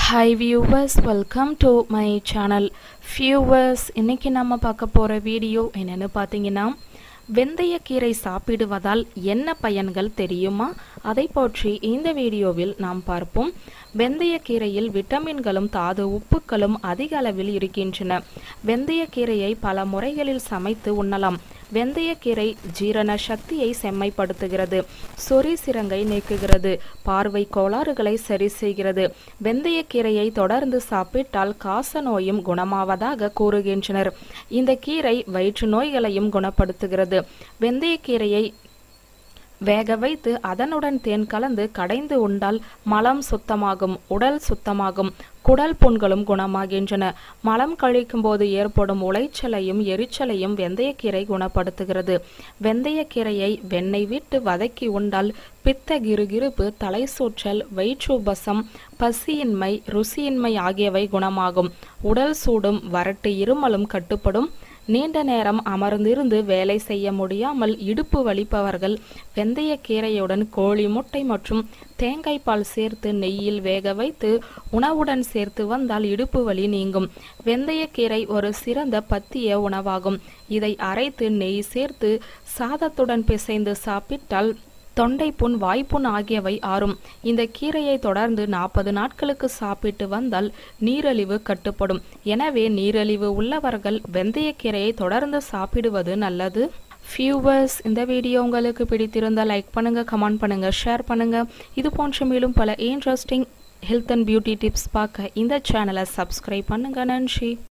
hi viewers welcome to my channel viewers இன்னைக்கு நம்ம பார்க்க போகிற வீடியோ என்னன்னு பார்த்தீங்கன்னா வெந்தயக்கீரை சாப்பிடுவதால் என்ன பயன்கள் தெரியுமா அதை பற்றி இந்த வீடியோவில் நாம் பார்ப்போம் வெந்தயக்கீரையில் விட்டமின்களும் தாது உப்புக்களும் அதிக அளவில் இருக்கின்றன வெந்தயக்கீரையை பல முறைகளில் சமைத்து உண்ணலாம் வெந்தயக்கீரை ஜீரண சக்தியை செம்மைப்படுத்துகிறது சொறி சிரங்கை நீக்குகிறது பார்வை கோளாறுகளை சரி செய்கிறது வெந்தயக்கீரையை தொடர்ந்து சாப்பிட்டால் காச நோயும் குணமாவதாக கூறுகின்றனர் இந்த கீரை வயிற்று நோய்களையும் குணப்படுத்துகிறது வெந்தயக்கீரையை வேக வைத்து அதனுடன் தேன் கலந்து கடைந்து உண்டால் மலம் சுத்தமாகும் உடல் சுத்தமாகும் குடல் புண்களும் குணமாகின்றன மலம் கழிக்கும் போது ஏற்படும் உளைச்சலையும் எரிச்சலையும் வெந்தயக்கீரை குணப்படுத்துகிறது வெந்தயக்கீரையை வெண்ணெய் விட்டு வதக்கி உண்டால் பித்த கிருகிருப்பு தலை சுற்றல் வயிற்றுபசம் பசியின்மை ருசியின்மை ஆகியவை குணமாகும் உடல் சூடும் வறட்டு இருமலும் கட்டுப்படும் நீண்ட நேரம் அமர்ந்திருந்து வேலை செய்ய முடியாமல் இடுப்பு வலிப்பவர்கள் வெந்தயக்கீரையுடன் கோழி முட்டை மற்றும் தேங்காய் பால் சேர்த்து நெய்யில் வேக வைத்து உணவுடன் சேர்த்து வந்தால் இடுப்பு வலி நீங்கும் வெந்தயக்கீரை ஒரு சிறந்த பத்திய உணவாகும் இதை அரைத்து நெய் சேர்த்து சாதத்துடன் பிசைந்து சாப்பிட்டால் தொண்டை புண் வாய்ப்புண் ஆகியவை ஆறும் இந்த கீரையை தொடர்ந்து நாற்பது நாட்களுக்கு சாப்பிட்டு வந்தால் நீரழிவு கட்டுப்படும் எனவே நீரழிவு உள்ளவர்கள் வெந்தயக்கீரையை தொடர்ந்து சாப்பிடுவது நல்லது ஃபியூவர்ஸ் இந்த வீடியோ உங்களுக்கு பிடித்திருந்தால் லைக் பண்ணுங்க கமெண்ட் பண்ணுங்க ஷேர் பண்ணுங்க இது போன்ற மேலும் பல interesting health and beauty tips பார்க்க இந்த சேனலை சப்ஸ்கிரைப் பண்ணுங்க நன்றி